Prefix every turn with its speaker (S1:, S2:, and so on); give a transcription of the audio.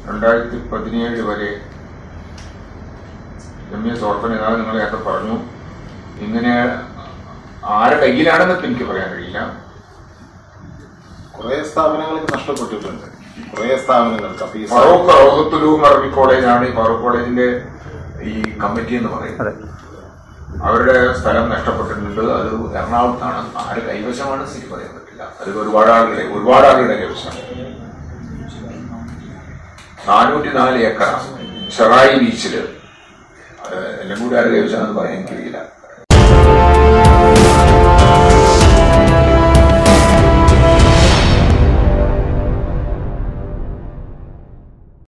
S1: രണ്ടായിരത്തി പതിനേഴ് വരെ എം എസ് ഓർഫനേജ് നിങ്ങൾ നേരത്തെ പറഞ്ഞു ഇങ്ങനെ ആരെ കയ്യിലാണെന്നൊക്കെ എനിക്ക് പറയാൻ കഴിയില്ല
S2: കുറെ സ്ഥാപനങ്ങൾക്ക് നഷ്ടപ്പെട്ടിട്ടുണ്ട് കുറെ സ്ഥാപനങ്ങൾക്ക് അപ്പൊ ഈ സ-
S1: ഫറൂഖ് റൗഹത്തുലൂം അറബി കോളേജാണ് ഈ ഫറൂഖ് കോളേജിന്റെ ഈ കമ്മിറ്റി എന്ന് പറയുന്നത് അവരുടെ സ്ഥലം നഷ്ടപ്പെട്ടിട്ടുണ്ട് അത് എറണാകുളത്താണ് ആര് കൈവശമാണ് സ്ഥിതി പറയാൻ പറ്റില്ല അത് ഒരുപാട് ആളുകളുടെ ഒരുപാട് ആളുകളുടെ കൈവശമാണ് നാനൂറ്റി നാല് ഏക്കർ ഷെറായി ബീച്ചില് അത് എല്ലാം കൂടി ആര് കൈവശമാണെന്ന് പറയാൻ എനിക്കറിയില്ല